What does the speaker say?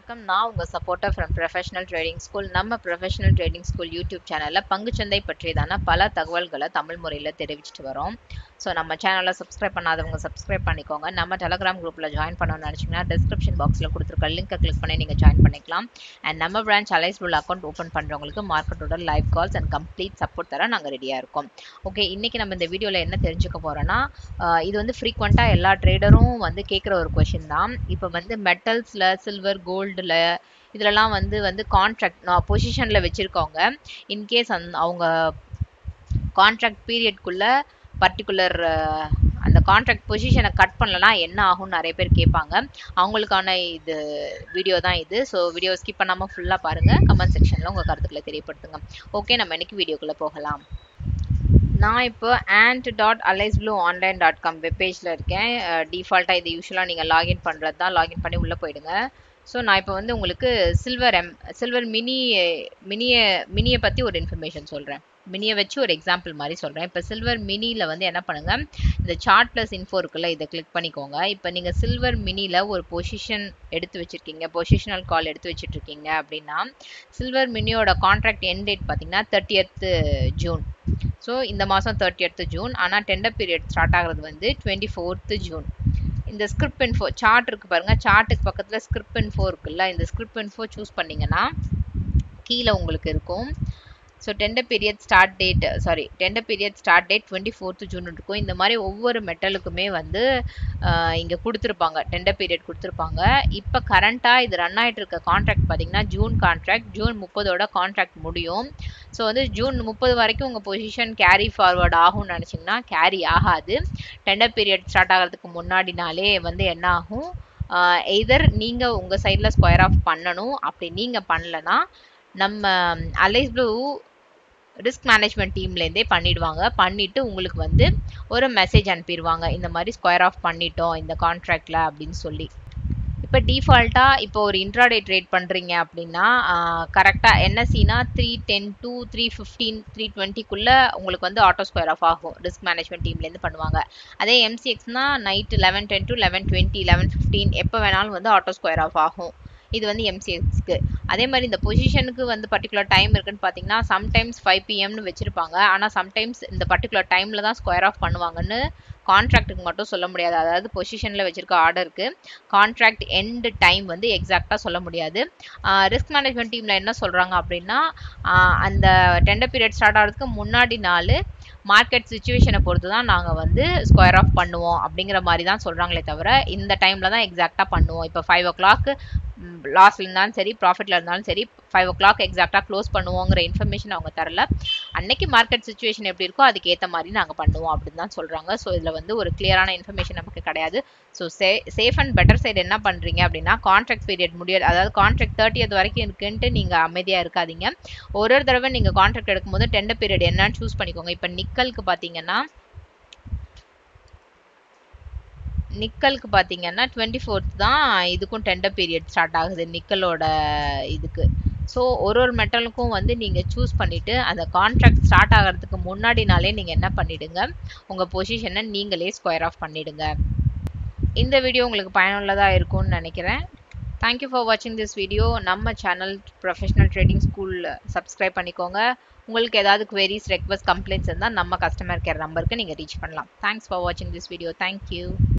வணக்கம் நான் உங்கள் supporter from professional trading school நம்ம ப்ரொஃபஷனல் ட்ரேடிங் ஸ்கூல் யூடியூப் சேனலில் பங்குச்சந்தை பற்றியதான பல தகவல்களை தமிழ் முறையில் தெரிவிச்சிட்டு வரோம் ஸோ நம்ம சேனலை சப்ஸ்கிரைப் பண்ணாதவங்க சப்ஸ்கிரைப் பண்ணிக்கோங்க நம்ம டெலகிராம் குரூப்பில் ஜாயின் பண்ணணும்னு நினச்சிங்கன்னா டிஸ்கிரிப்ஷன் பாக்ஸில் கொடுத்துருக்க லிங்கை கிளிக் பண்ணி நீங்கள் ஜாயின் பண்ணிக்கலாம் அண்ட் நம்ம branch Alice rule account open பண்ணுறவங்களுக்கு மார்க்கெட்டோட live calls and complete support தர நாங்கள் ரெடியாக இருக்கோம் ஓகே இன்றைக்கி நம்ம இந்த வீடியோவில் என்ன தெரிஞ்சுக்க போகிறோன்னா இது வந்து ஃப்ரீக்வெண்ட்டாக எல்லா ட்ரேடரும் வந்து கேட்குற ஒரு கொஷின் தான் இப்போ வந்து மெட்டல்ஸில் சில்வர் கோல்டில் இதிலலாம் வந்து வந்து கான்ட்ராக்ட் நான் பொசிஷனில் வச்சுருக்கவங்க இன்கேஸ் அந் அவங்க கான்ட்ராக்ட் பீரியட்குள்ளே பர்டிகுலர் அந்த கான்ட்ராக்ட் பொசிஷனை கட் பண்ணலனா என்ன ஆகும்னு நிறைய பேர் கேட்பாங்க அவங்களுக்கான இது வீடியோ தான் இது ஸோ வீடியோ ஸ்கிப் பண்ணாமல் ஃபுல்லாக பாருங்கள் கமெண்ட் செக்ஷனில் உங்கள் கருத்துக்களை தெரியப்படுத்துங்க ஓகே நம்ம இன்னைக்கு வீடியோக்குள்ளே போகலாம் நான் இப்போ ant dot Alice blue online dot com வெப்பேஜில் இருக்கேன் டிஃபால்ட்டாக இது யூஸ்வலாக நீங்கள் லாகின் பண்ணுறது தான் லாகின் பண்ணி உள்ளே போயிடுங்க ஸோ நான் இப்போ வந்து உங்களுக்கு சில்வர் எம் சில்வர் மினி மினியை மினியை பற்றி ஒரு இன்ஃபர்மேஷன் சொல்கிறேன் மினியை வச்சு ஒரு எக்ஸாம்பிள் மாதிரி சொல்கிறேன் இப்போ சில்வர் மினியில் வந்து என்ன பண்ணுங்கள் இந்த சார்ட் ப்ளஸ் இன்ஃபோ இருக்குல்ல இதை கிளிக் பண்ணிக்கோங்க இப்போ நீங்கள் சில்வர் மினியில் ஒரு பொசிஷன் எடுத்து வச்சுருக்கீங்க பொசிஷனல் கால் எடுத்து வச்சுட்ருக்கீங்க அப்படின்னா சில்வர் மினியோட கான்ட்ராக்ட் என் டேட் பார்த்தீங்கன்னா தேர்ட்டியத்து ஜூன் ஸோ இந்த மாதம் தேர்ட்டியத்து ஜூன் ஆனால் டெண்டர் பீரியட் ஸ்டார்ட் ஆகிறது வந்து டுவெண்ட்டி ஃபோர்த்து ஜூன் இந்த ஸ்கிரிப்ட் இன்ஃபோ சார்ட் இருக்குது பாருங்கள் சார்ட்டுக்கு பக்கத்தில் ஸ்கிரிப்ட் இன்ஃபோ இருக்குல்ல இந்த ஸ்கிரிப்ட் இன்ஃபோ சூஸ் பண்ணிங்கன்னா கீழே உங்களுக்கு இருக்கும் so tender period start date sorry tender period start date twenty fourth June இருக்கும் இந்த மாதிரி ஒவ்வொரு மெட்டலுக்குமே வந்து இங்கே கொடுத்துருப்பாங்க டெண்டர் பீரியட் கொடுத்துருப்பாங்க இப்போ கரண்ட்டாக இது ரன் ஆகிட்டு இருக்க கான்ட்ராக்ட் பார்த்தீங்கன்னா ஜூன் கான்ட்ராக்ட் ஜூன் முப்பதோட கான்ட்ராக்ட் முடியும் ஸோ வந்து ஜூன் முப்பது வரைக்கும் உங்கள் பொசிஷன் கேரி ஃபார்வர்ட் ஆகும்னு நினச்சிங்கன்னா கேரி ஆகாது டெண்டர் பீரியட் ஸ்டார்ட் ஆகிறதுக்கு முன்னாடினாலே வந்து என்ன ஆகும் எதர் நீங்கள் உங்கள் சைடில் ஸ்கொயர் ஆஃப் பண்ணணும் அப்படி நீங்கள் பண்ணலன்னா நம்ம அலைஸ் ப்ளூ ரிஸ்க் மேனேஜ்மெண்ட் டீம்லேருந்தே பண்ணிடுவாங்க பண்ணிவிட்டு உங்களுக்கு வந்து ஒரு மெசேஜ் அனுப்பிடுவாங்க இந்த மாதிரி ஸ்கொயர் ஆஃப் பண்ணிட்டோம் இந்த கான்ட்ராக்டில் அப்படின்னு சொல்லி இப்போ டிஃபால்ட்டாக இப்போ ஒரு இன்ட்ராடே ட்ரேட் பண்ணுறீங்க அப்படின்னா கரெக்டாக என்எஸ்சினா three ten two three fifteen three டுவெண்ட்டிக்குள்ளே உங்களுக்கு வந்து ஆட்டோ ஸ்கொயர் ஆஃப் ஆகும் ரிஸ்க் மேனேஜ்மெண்ட் டீம்லேருந்து பண்ணுவாங்க அதே எம்சிஎக்ஸ்னா night eleven ten to eleven twenty eleven fifteen எப்போ வேணாலும் வந்து ஆட்டோ ஸ்கொயர் ஆஃப் ஆகும் இது வந்து எம்சிஎக்ஸ்க்கு அதே மாதிரி இந்த பொசிஷனுக்கு வந்து பர்டிகுலர் டைம் இருக்குன்னு பார்த்தீங்கன்னா சம்டைம்ஸ் ஃபைவ் பிஎம்னு வச்சுருப்பாங்க ஆனால் சம்டைம்ஸ் இந்த பர்டிகுலர் டைமில் தான் ஸ்கொயர் ஆஃப் பண்ணுவாங்கன்னு கான்ட்ராக்ட்டுக்கு மட்டும் சொல்ல முடியாது அதாவது பொசிஷனில் வச்சுருக்க ஆர்டருக்கு கான்ட்ராக்ட் எண்டு டைம் வந்து எக்ஸாக்டாக சொல்ல முடியாது ரிஸ்க் மேனேஜ்மெண்ட் டீமில் என்ன சொல்கிறாங்க அப்படின்னா அந்த டெண்டர் பீரியட் ஸ்டார்ட் ஆகிறதுக்கு முன்னாடி நாள் மார்க்கெட் சுச்சுவேஷனை பொறுத்து தான் நாங்கள் வந்து ஸ்கொயர் ஆஃப் பண்ணுவோம் அப்படிங்கிற மாதிரி தான் சொல்கிறாங்களே தவிர இந்த டைமில் தான் எக்ஸாக்டாக பண்ணுவோம் இப்போ ஃபைவ் ஓ கிளாக்கு லாஸில் இருந்தாலும் சரி ப்ராஃபிட்டில் இருந்தாலும் சரி ஃபைவ் ஓ கிளாக் எக்ஸாக்டாக க்ளோஸ் பண்ணுவோங்கிற இன்ஃபர்மேஷன் அவங்க தரல அன்னைக்கு மார்க்கெட் சுச்சுவேஷன் எப்படி இருக்கோ அதுக்கு ஏற்ற மாதிரி நாங்கள் பண்ணுவோம் அப்படின்னு தான் சொல்கிறாங்க ஸோ இதில் வந்து ஒரு கிளியரான இன்ஃபர்மேஷன் நமக்கு கிடையாது ஸோ சே சேஃப் அண்ட் பெட்டர் சைடு என்ன பண்ணுறீங்க அப்படின்னா கான்ட்ராக்ட் பீரியட் முடியாது அதாவது கான்ட்ராக்ட் தேர்ட்டியது வரைக்கும் இருக்குன்ட்டு நீங்கள் அமைதியாக இருக்காதீங்க ஒரு ஒரு தடவை நீங்கள் கான்ட்ராக்ட் எடுக்கும்போது டெண்டர் பீரியட் என்னன்னு சூஸ் பண்ணிக்கோங்க இப்போ நிக்கலுக்கு பார்த்தீங்கன்னா நிக்கலுக்கு பார்த்தீங்கன்னா டுவெண்ட்டி ஃபோர்த் தான் இதுக்கும் டெண்டர் பீரியட் ஸ்டார்ட் ஆகுது நிக்கலோட இதுக்கு ஸோ ஒரு ஒரு மெட்டலுக்கும் வந்து நீங்கள் சூஸ் பண்ணிவிட்டு அந்த கான்ட்ராக்ட் ஸ்டார்ட் ஆகிறதுக்கு முன்னாடினாலே நீங்கள் என்ன பண்ணிவிடுங்க உங்கள் பொசிஷனை நீங்களே ஸ்கொயர் ஆஃப் பண்ணிவிடுங்க இந்த வீடியோ உங்களுக்கு பயனுள்ளதாக இருக்கும்னு நினைக்கிறேன் தேங்க்யூ ஃபார் வாட்சிங் திஸ் வீடியோ நம்ம channel professional trading school subscribe பண்ணிக்கோங்க உங்களுக்கு ஏதாவது குவெரிஸ் ரெக்வஸ்ட் கம்ப்ளைண்ட்ஸ் இருந்தால் நம்ம கஸ்டமர் கேர் நம்பருக்கு நீங்கள் ரீச் பண்ணலாம் தேங்க்ஸ் ஃபார் வாட்சிங் திஸ் வீடியோ தேங்க்யூ